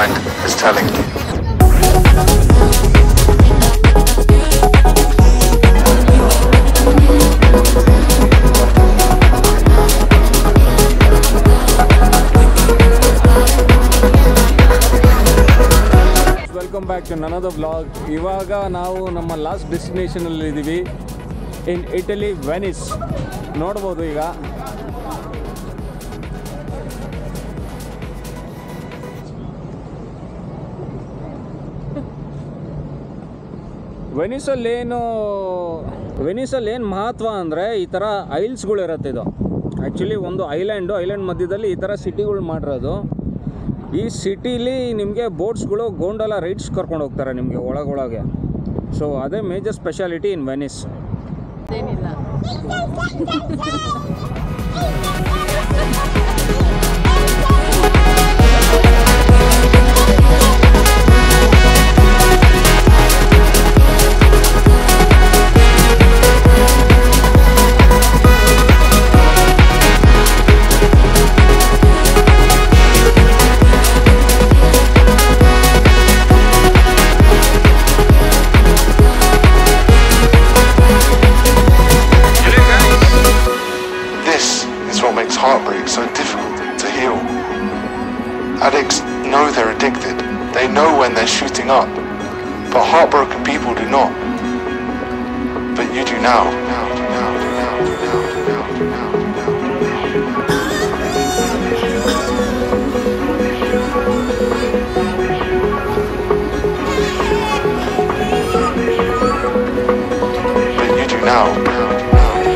mind is telling you. Welcome back to ನನದ blog ಇವಾಗ ನಾವು ನಮ್ಮ ಲಾಸ್ಟ್ ಡೆಸ್ಟಿನೇಷನಲ್ಲಿ ಇದ್ದೀವಿ ಇನ್ ಇಟಲಿ ವೆನಿಸ್ ನೋಡ್ಬೋದು ಈಗ ವೆನಿಸಲ್ಲಿ ಏನು ವೆನಿಸಲ್ಲಿ ಏನು ಮಹತ್ವ ಅಂದರೆ ಈ ಥರ ಐಲ್ಸ್ಗಳು ಇರುತ್ತೆ ಇದು ಆ್ಯಕ್ಚುಲಿ ಒಂದು ಐಲ್ಯಾಂಡು ಐಲ್ಯಾಂಡ್ ಮಧ್ಯದಲ್ಲಿ ಈ ಥರ ಸಿಟಿಗಳು ಮಾಡಿರೋದು ಈ ಸಿಟಿಲಿ ನಿಮಗೆ ಬೋಟ್ಸ್ಗಳು ಗೋಂಡೋಲ ರೈಡ್ಸ್ ಕರ್ಕೊಂಡು ಹೋಗ್ತಾರೆ ನಿಮಗೆ ಒಳಗೊಳಗೆ ಸೊ ಅದೇ ಮೇಜರ್ ಸ್ಪೆಷಾಲಿಟಿ ಇನ್ ವೆನಿಸ್ ಏನಿಲ್ಲ This is what makes heartbreak so difficult to heal. Addicts know they're addicted, they know when they're shooting up, but heartbroken people do not. But you do now. But you do now.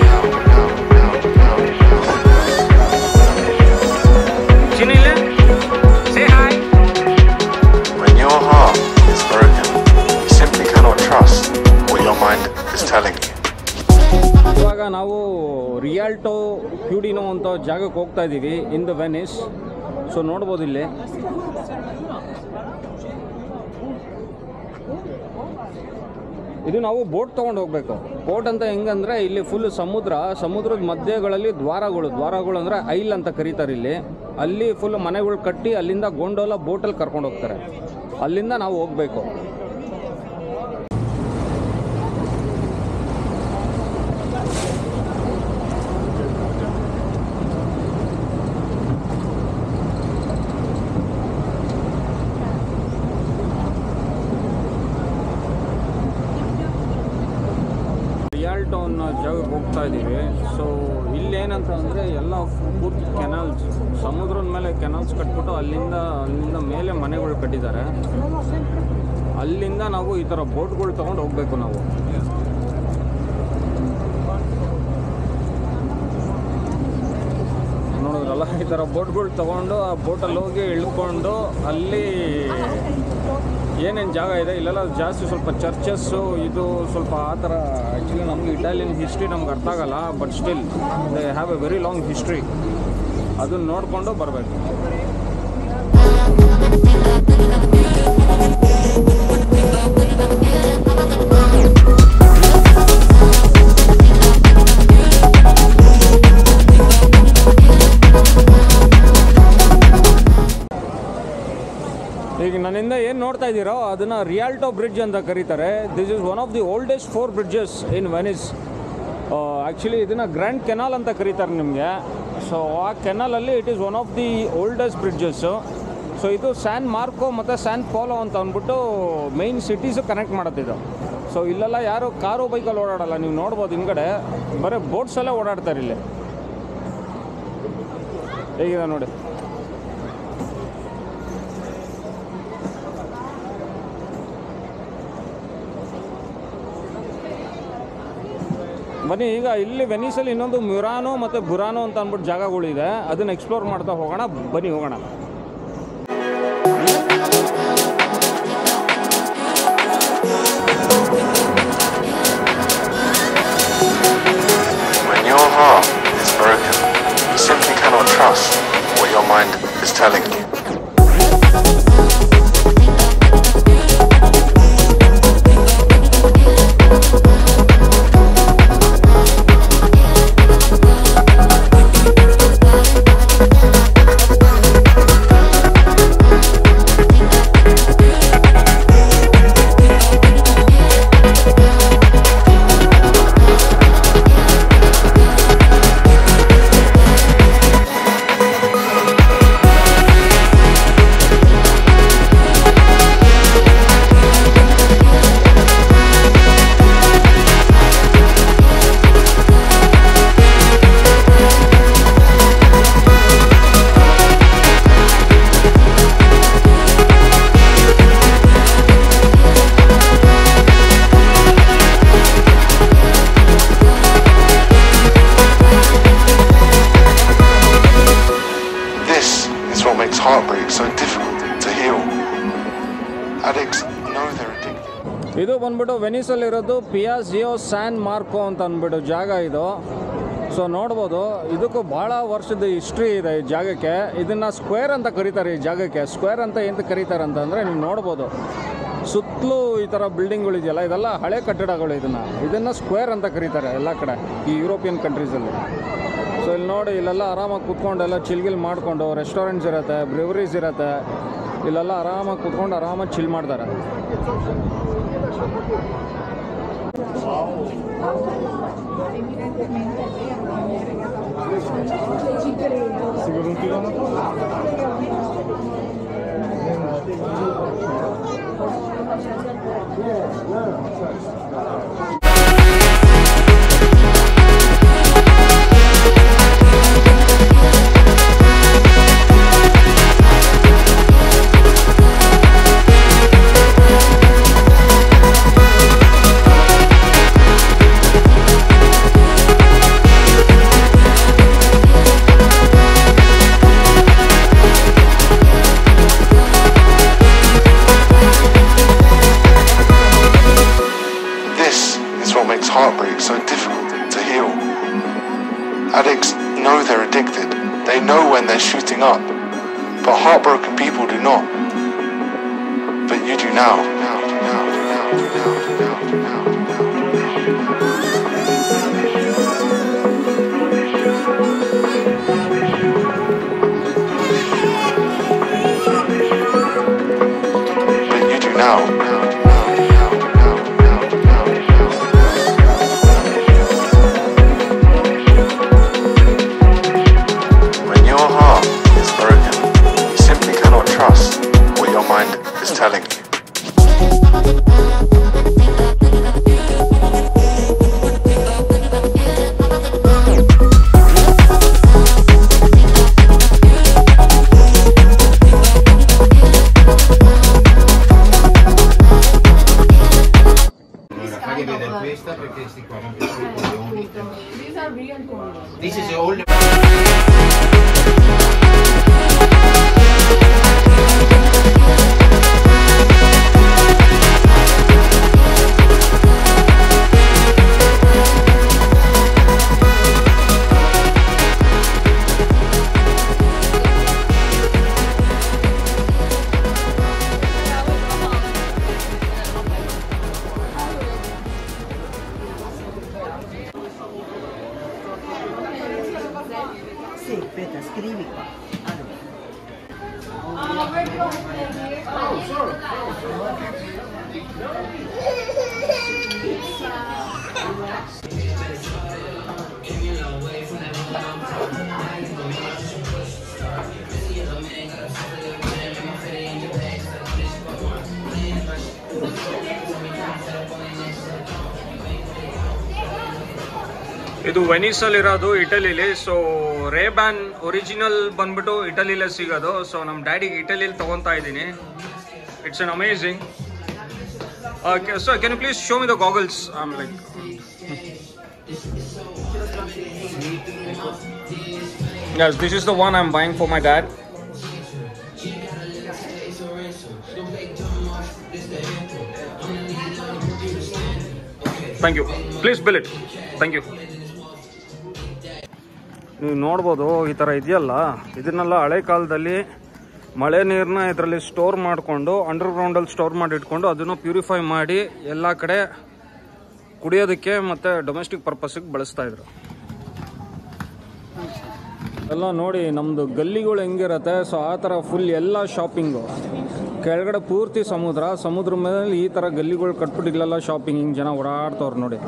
When your heart is broken, you simply cannot trust what your mind is telling you. ಇವಾಗ ನಾವು ರಿಯಾಲ್ಟೋ ಪ್ಯೂಡಿನೋ ಅಂತ ಜಾಗಕ್ಕೆ ಹೋಗ್ತಾ ಇದ್ದೀವಿ in the Venice so ನೋಡ್ಬೋದು ಇಲ್ಲಿ ಇದು ನಾವು ಬೋಟ್ ತೊಗೊಂಡು ಹೋಗ್ಬೇಕು ಬೋಟ್ ಅಂತ ಹೆಂಗಂದ್ರೆ ಇಲ್ಲಿ ಫುಲ್ ಸಮುದ್ರ ಸಮುದ್ರದ ಮಧ್ಯಗಳಲ್ಲಿ ದ್ವಾರಗಳು ದ್ವಾರಗಳು ಅಂದರೆ ಐಲ್ ಅಂತ ಕರೀತಾರೆ ಇಲ್ಲಿ ಅಲ್ಲಿ ಫುಲ್ ಮನೆಗಳು ಕಟ್ಟಿ ಅಲ್ಲಿಂದ ಗೊಂಡೋಲ ಬೋಟಲ್ಲಿ ಕರ್ಕೊಂಡು ಹೋಗ್ತಾರೆ ಅಲ್ಲಿಂದ ನಾವು ಹೋಗ್ಬೇಕು ರಿಯಾಲ್ಟೋ ಅನ್ನೋ ಜಾಗಕ್ಕೆ ಹೋಗ್ತಾ ಇದ್ದೀವಿ ಸೊ ಇಲ್ಲೇನಂತ ಅಂದರೆ ಎಲ್ಲ ಪೂರ್ತಿ ಕೆನಾಲ್ಸ್ ಸಮುದ್ರದ ಮೇಲೆ ಕೆನಾಲ್ಸ್ ಕಟ್ಬಿಟ್ಟು ಅಲ್ಲಿಂದ ಅಲ್ಲಿಂದ ಮೇಲೆ ಮನೆಗಳು ಕಟ್ಟಿದ್ದಾರೆ ಅಲ್ಲಿಂದ ನಾವು ಈ ಥರ ಬೋಟ್ಗಳು ತೊಗೊಂಡು ಹೋಗಬೇಕು ನಾವು ನೋಡಿದ್ರಲ್ಲ ಈ ಥರ ಬೋಟ್ಗಳು ತೊಗೊಂಡು ಆ ಬೋಟಲ್ಲಿ ಹೋಗಿ ಇಳ್ಕೊಂಡು ಅಲ್ಲಿ ಏನೇನು ಜಾಗ ಇದೆ ಇಲ್ಲೆಲ್ಲ ಜಾಸ್ತಿ ಸ್ವಲ್ಪ ಚರ್ಚಸ್ಸು ಇದು ಸ್ವಲ್ಪ ಆ ಥರ ಆ್ಯಕ್ಚುಲಿ ನಮಗೆ ಇಟಾಲಿಯನ್ ಹಿಸ್ಟ್ರಿ ನಮ್ಗೆ ಅರ್ಥ ಆಗಲ್ಲ but still they have a very long history ಅದನ್ನ ನೋಡಿಕೊಂಡು ಬರಬೇಕು ಈಗ ನನ್ನಿಂದ ಏನು ನೋಡ್ತಾ ಇದ್ದೀರೋ ಅದನ್ನು ರಿಯಾಲ್ಟೋ ಬ್ರಿಡ್ಜ್ ಅಂತ ಕರೀತಾರೆ this is one of the oldest four bridges in Venice actually ಇದನ್ನು ಗ್ರ್ಯಾಂಡ್ ಕೆನಾಲ್ ಅಂತ ಕರೀತಾರೆ ನಿಮಗೆ ಸೊ ಆ ಕೆನಾಲಲ್ಲಿ it is one of the oldest bridges so ಇದು ಸ್ಯಾನ್ ಮಾರ್ಕೋ ಮತ್ತು ಸ್ಯಾನ್ ಪೋಲೋ ಅಂತ ಅಂದ್ಬಿಟ್ಟು ಮೈನ್ ಸಿಟೀಸು ಕನೆಕ್ಟ್ ಮಾಡುತ್ತಿದ್ದು ಸೊ ಇಲ್ಲೆಲ್ಲ ಯಾರು ಕಾರು ಬೈಕಲ್ಲಿ ಓಡಾಡಲ್ಲ ನೀವು ನೋಡ್ಬೋದು ಹಿಂದ್ಗಡೆ ಬರೀ ಬೋಟ್ಸಲ್ಲೇ ಓಡಾಡ್ತಾರೆ ಇಲ್ಲಿ ಹೇಗಿದೆ ನೋಡಿ ಬನ್ನಿ ಈಗ ಇಲ್ಲಿ ವೆನಿಸಲ್ಲಿ ಇನ್ನೊಂದು ಮ್ಯುರಾನೋ ಮತ್ತು ಬುರಾನೋ ಅಂತ ಅಂದ್ಬಿಟ್ಟು ಜಾಗಗಳಿದೆ ಅದನ್ನು ಎಕ್ಸ್ಪ್ಲೋರ್ ಮಾಡ್ತಾ ಹೋಗೋಣ ಬನ್ನಿ ಹೋಗೋಣ When your heart is broken, you simply cannot trust what your mind is telling you. ಇದು ಬಂದ್ಬಿಟ್ಟು ವೆನಿಸಲ್ಲಿರೋದು ಪಿಯಾಜಿಯೋ ಸ್ಯಾನ್ ಮಾರ್ಕೋ ಅಂತ ಅಂದ್ಬಿಟ್ಟು ಜಾಗ ಇದು ಸೊ ನೋಡ್ಬೋದು ಇದಕ್ಕೂ ಭಾಳ ವರ್ಷದ ಹಿಸ್ಟ್ರಿ ಇದೆ ಈ ಜಾಗಕ್ಕೆ ಇದನ್ನು ಸ್ಕ್ವೇರ್ ಅಂತ ಕರೀತಾರೆ ಈ ಜಾಗಕ್ಕೆ ಸ್ಕ್ವೇರ್ ಅಂತ ಎಂತ ಕರೀತಾರೆ ಅಂತಂದರೆ ನೀವು ನೋಡ್ಬೋದು ಸುತ್ತಲೂ ಈ ಥರ ಬಿಲ್ಡಿಂಗ್ಗಳಿದೆಯಲ್ಲ ಇದೆಲ್ಲ ಹಳೆ ಕಟ್ಟಡಗಳು ಇದನ್ನು ಇದನ್ನು ಸ್ಕ್ವೇರ್ ಅಂತ ಕರೀತಾರೆ ಎಲ್ಲ ಕಡೆ ಈ ಯುರೋಪಿಯನ್ ಕಂಟ್ರೀಸಲ್ಲಿ ಸೊ ಇಲ್ಲಿ ನೋಡಿ ಇಲ್ಲೆಲ್ಲ ಆರಾಮಾಗಿ ಕೂತ್ಕೊಂಡು ಎಲ್ಲ ಚಿಲ್ಗಿಲ್ ಮಾಡಿಕೊಂಡು ರೆಸ್ಟೋರೆಂಟ್ಸ್ ಇರುತ್ತೆ ಬ್ರಿವರೀಸ್ ಇರುತ್ತೆ ಇಲ್ಲೆಲ್ಲ ಆರಾಮಾಗಿ ಕೂತ್ಕೊಂಡು ಆರಾಮಾಗಿ ಚಿಲ್ ಮಾಡ್ತಾರೆ This is what makes heartbreak so difficult to heal. Addicts know they're addicted. They know when they're shooting up. But heartbroken people do not. But you do now. Now, now, now, now, now, now, now. But you do now. Now, now, now, now, now, now, now. When your heart is broken, you simply cannot trust what your mind is telling you. Allora, fagli vedere questa perché questi qua non sono i coglioni. These are real coins. This is old. Sì, aspetta, scrivi qua. Allora. ಇದು ವೆನಿಸಲ್ಲಿರೋದು ಇಟಲಿಲಿ so ರೇಬ್ಯಾನ್ original ಬಂದ್ಬಿಟ್ಟು ಇಟಲಿಲೇ ಸಿಗೋದು so ನಮ್ಮ ಡ್ಯಾಡಿಗೆ ಇಟಲಿಲಿ ತೊಗೊತಾ ಇದ್ದೀನಿ it's an amazing so can you please show me the goggles I'm like Yes, this is the one I'm buying for my dad. Thank you. Please bill it. Thank you. ನೀವು ನೋಡ್ಬೋದು ಈ ಥರ ಇದೆಯಲ್ಲ ಇದನ್ನೆಲ್ಲ ಹಳೆ ಕಾಲದಲ್ಲಿ ಮಳೆ ನೀರನ್ನ ಇದರಲ್ಲಿ ಸ್ಟೋರ್ ಮಾಡಿಕೊಂಡು ಅಂಡರ್ಗ್ರೌಂಡಲ್ಲಿ ಸ್ಟೋರ್ ಮಾಡಿ ಇಟ್ಕೊಂಡು ಅದನ್ನು ಪ್ಯೂರಿಫೈ ಮಾಡಿ ಎಲ್ಲ ಕಡೆ ಕುಡಿಯೋದಕ್ಕೆ ಮತ್ತು ಡೊಮೆಸ್ಟಿಕ್ ಪರ್ಪಸ್ಸಿಗೆ ಬಳಸ್ತಾ ಇದ್ರು ಎಲ್ಲ ನೋಡಿ ನಮ್ಮದು ಗಲ್ಲಿಗಳು ಹೆಂಗಿರತ್ತೆ ಸೊ ಆ ಥರ ಫುಲ್ ಎಲ್ಲ ಶಾಪಿಂಗು ಕೆಳಗಡೆ ಪೂರ್ತಿ ಸಮುದ್ರ ಸಮುದ್ರ ಮೇಲೆ ಈ ಥರ ಗಲ್ಲಿಗಳು ಕಟ್ಬಿಟ್ಟು ಇಲ್ಲೆಲ್ಲ ಶಾಪಿಂಗ್ ಹಿಂಗೆ ಜನ ಓಡಾಡ್ತವ್ರು ನೋಡಿ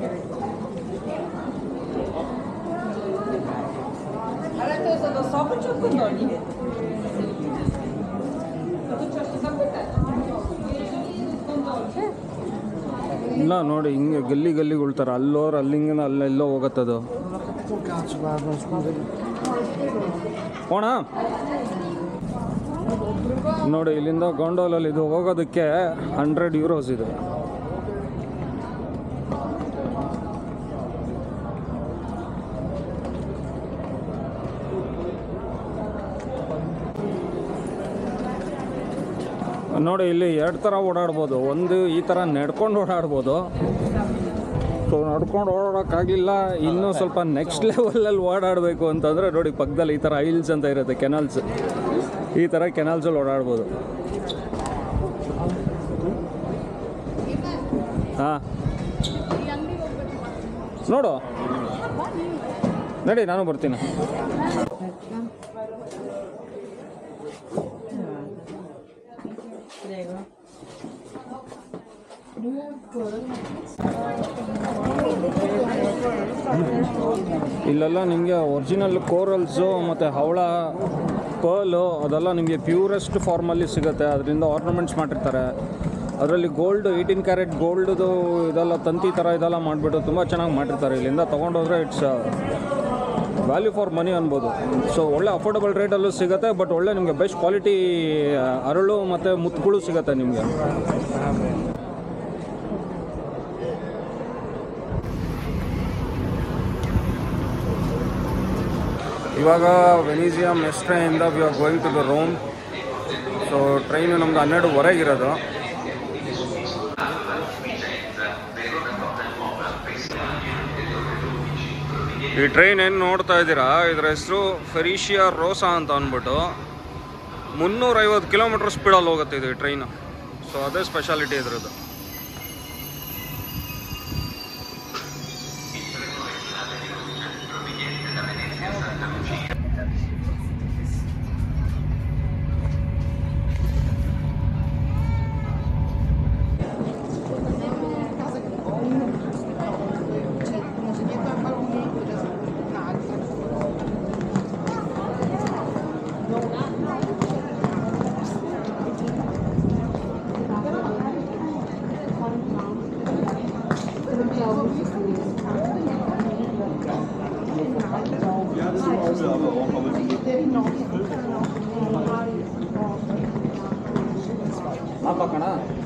ಇಲ್ಲ ನೋಡಿ ಹಿಂಗೆ ಗಲ್ಲಿ ಗಲ್ಲಿಗಳು ಥರ ಅಲ್ಲೋರು ಅಲ್ಲಿಂದ ಅಲ್ಲೆಲ್ಲೋ ಹೋಗತ್ತದು ಹೋಣ ನೋಡಿ ಇಲ್ಲಿಂದ ಗೊಂಡೋಲಲ್ಲಿ ಇದು ಹೋಗೋದಕ್ಕೆ ಹಂಡ್ರೆಡ್ ಯೂರೋಸ್ ಇದೆ ನೋಡಿ ಇಲ್ಲಿ ಎರಡು ಥರ ಓಡಾಡ್ಬೋದು ಒಂದು ಈ ಥರ ನಡ್ಕೊಂಡು ಓಡಾಡ್ಬೋದು ಸೊ ನಡ್ಕೊಂಡು ಓಡಾಡೋಕ್ಕಾಗಲಿಲ್ಲ ಇನ್ನೂ ಸ್ವಲ್ಪ ನೆಕ್ಸ್ಟ್ ಲೆವೆಲಲ್ಲಿ ಓಡಾಡಬೇಕು ಅಂತಂದರೆ ನೋಡಿ ಪಕ್ಕದಲ್ಲಿ ಈ ಥರ ಐಲ್ಸ್ ಅಂತ ಇರುತ್ತೆ ಕೆನಲ್ಸ್ ಈ ಥರ ಕೆನಲ್ಸಲ್ಲಿ ಓಡಾಡ್ಬೋದು ಹಾಂ ನೋಡು ನಡಿ ನಾನು ಬರ್ತೀನಿ Prego. ಇಲ್ಲೆಲ್ಲ ನಿಮಗೆ ಒರಿಜಿನಲ್ ಕೋರಲ್ಸು ಮತ್ತು ಹವಳ ಪರ್ಲು ಅದೆಲ್ಲ ನಿಮಗೆ ಪ್ಯೂರೆಸ್ಟ್ ಫಾರ್ಮಲ್ಲಿ ಸಿಗುತ್ತೆ ಅದರಿಂದ ಆರ್ನಮೆಂಟ್ಸ್ ಮಾಡಿರ್ತಾರೆ ಅದರಲ್ಲಿ ಗೋಲ್ಡ್ ಏಯ್ಟೀನ್ ಕ್ಯಾರೆಟ್ ಗೋಲ್ಡ್ದು ಇದೆಲ್ಲ ತಂತಿ ಥರ ಇದೆಲ್ಲ ಮಾಡಿಬಿಟ್ಟು ತುಂಬ ಚೆನ್ನಾಗಿ ಮಾಡಿರ್ತಾರೆ ಇಲ್ಲಿಂದ ತೊಗೊಂಡೋದ್ರೆ ಇಟ್ಸ್ ವ್ಯಾಲ್ಯೂ ಫಾರ್ ಮನಿ ಅನ್ಬೋದು ಸೊ ಒಳ್ಳೆ ಅಫೋರ್ಡಬಲ್ ರೇಟಲ್ಲೂ ಸಿಗುತ್ತೆ ಬಟ್ ಒಳ್ಳೆ ನಿಮಗೆ ಬೆಸ್ಟ್ ಕ್ವಾಲಿಟಿ ಅರಳು ಮತ್ತು ಮುತ್ತುಗಳು ಸಿಗುತ್ತೆ ನಿಮಗೆ ಇವಾಗ ವೆನೀಸಿಯಾ ಮೆಸ್ಟ್ರೆಯಿಂದ we are going to the Rome so train ನಮ್ದು ಹನ್ನೆರಡುವರೆಗಿರೋದು ಈ ಟ್ರೈನ್ ಏನು ನೋಡ್ತಾ ಇದ್ದೀರಾ ಇದ್ರ ಹೆಸರು ಫೆರಿಷಿಯಾ ರೋಸಾ ಅಂತ ಅಂದ್ಬಿಟ್ಟು ಮುನ್ನೂರೈವತ್ತು ಕಿಲೋಮೀಟರ್ ಸ್ಪೀಡಲ್ಲಿ ಹೋಗುತ್ತೆ ಇದು ಟ್ರೈನು ಸೊ ಅದೇ ಸ್ಪೆಷಾಲಿಟಿ ಇದ್ರದ್ದು ಹಾಕಣ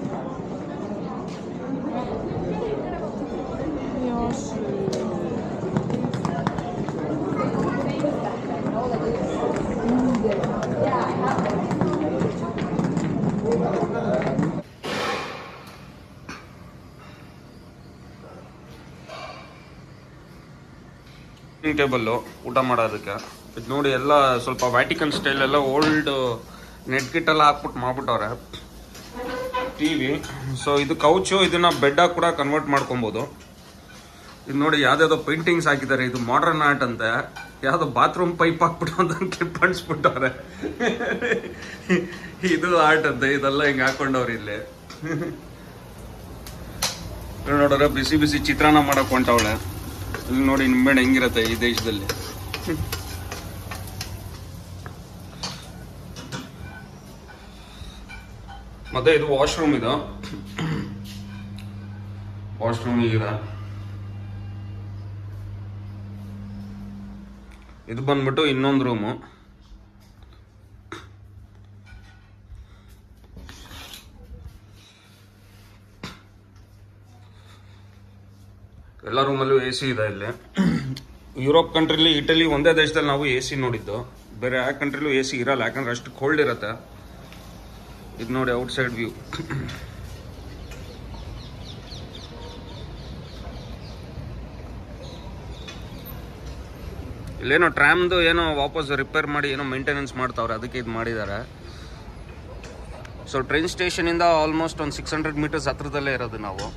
ಡೈನಿಂಗ್ ಟೇಬಲ್ಲು ಊಟ ಮಾಡೋದಕ್ಕೆ ಇದು ನೋಡಿ ಎಲ್ಲ ಸ್ವಲ್ಪ ವ್ಯಾಟಿಕನ್ ಸ್ಟೈಲ್ ಎಲ್ಲ ಓಲ್ಡ್ ನೆಟ್ ಗಿಟ್ ಎಲ್ಲ ಹಾಕ್ಬಿಟ್ಟು ಮಾಡ್ಬಿಟ್ಟವ್ರೆ ಟಿ ವಿ ಸೊ ಇದು ಕೌಚು ಇದನ್ನ ಬೆಡ್ ಆಗಿ ಕೂಡ ಕನ್ವರ್ಟ್ ಮಾಡ್ಕೊಬೋದು ಇದು ನೋಡಿ ಯಾವ್ದಾವ್ದೋ ಪೇಂಟಿಂಗ್ಸ್ ಹಾಕಿದ್ದಾರೆ ಇದು ಮಾಡರ್ನ್ ಆರ್ಟ್ ಅಂತೆ ಯಾವ್ದೋ ಬಾತ್ರೂಮ್ ಪೈಪ್ ಹಾಕ್ಬಿಟ್ಟು ಅಂತ ಕ್ಲಿಪ್ ಅಂಟಿಸ್ಬಿಟ್ಟವ್ರೆ ಇದು ಆರ್ಟ್ ಅಂತೆ ಇದೆಲ್ಲ ಹಿಂಗೆ ಹಾಕೊಂಡವ್ರು ಇಲ್ಲಿ ಇಲ್ಲಿ ನೋಡಿದ್ರೆ ಬಿಸಿ ಬಿಸಿ ಚಿತ್ರಾನ್ನ ಮಾಡಕ್ ಹೊಂಟವಳೆ ಇಲ್ಲಿ ನೋಡಿ ನಿಂಬೆಹಣ್ಣು ಹೆಂಗಿರತ್ತೆ ಈ ದೇಶದಲ್ಲಿ ಮತ್ತೆ ಇದು ವಾಶ್ರೂಮ್ ಇದು ವಾಶ್ರೂಮ್ ಇದೆ ಇದು ಬಂದ್ಬಿಟ್ಟು ಇನ್ನೊಂದು ರೂಮು ಎಲ್ಲ ರೂಮಲ್ಲೂ ಎ ಸಿ ಇದೆ ಇಲ್ಲಿ ಯುರೋಪ್ ಕಂಟ್ರಿಲಿ ಇಟಲಿ ಒಂದೇ ದೇಶದಲ್ಲಿ ನಾವು ಎ ಸಿ ನೋಡಿದ್ದು ಬೇರೆ ಯಾವ ಕಂಟ್ರಿಲೂ ಎ ಸಿ ಇರಲ್ಲ ಯಾಕಂದ್ರೆ ಅಷ್ಟು ಕೋಲ್ಡ್ ಇರುತ್ತೆ ಇದು ನೋಡಿ ಔಟ್ ಸೈಡ್ ವ್ಯೂ ಇಲ್ಲೇನೋ ಟ್ರಾಮ್ದು ಏನೋ ವಾಪಸ್ ರಿಪೇರ್ ಮಾಡಿ ಏನೋ ಮೇಂಟೆನೆನ್ಸ್ ಮಾಡ್ತಾವ್ರೆ ಅದಕ್ಕೆ ಇದು ಮಾಡಿದ್ದಾರೆ ಸೊ ಟ್ರೈನ್ ಸ್ಟೇಷನಿಂದ ಆಲ್ಮೋಸ್ಟ್ ಒಂದು ಸಿಕ್ಸ್ ಹಂಡ್ರೆಡ್ ಮೀಟರ್ಸ್ ಹತ್ರದಲ್ಲೇ ಇರೋದು ನಾವು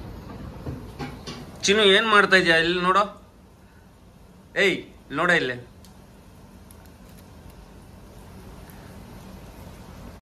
ಚಿನ್ನು ಏನ್ ಮಾಡ್ತಾ ಇದೀಯ ಇಲ್ಲಿ ನೋಡೋ ಏಯ್ ಇಲ್ಲಿ ನೋಡ ಇಲ್ಲಿ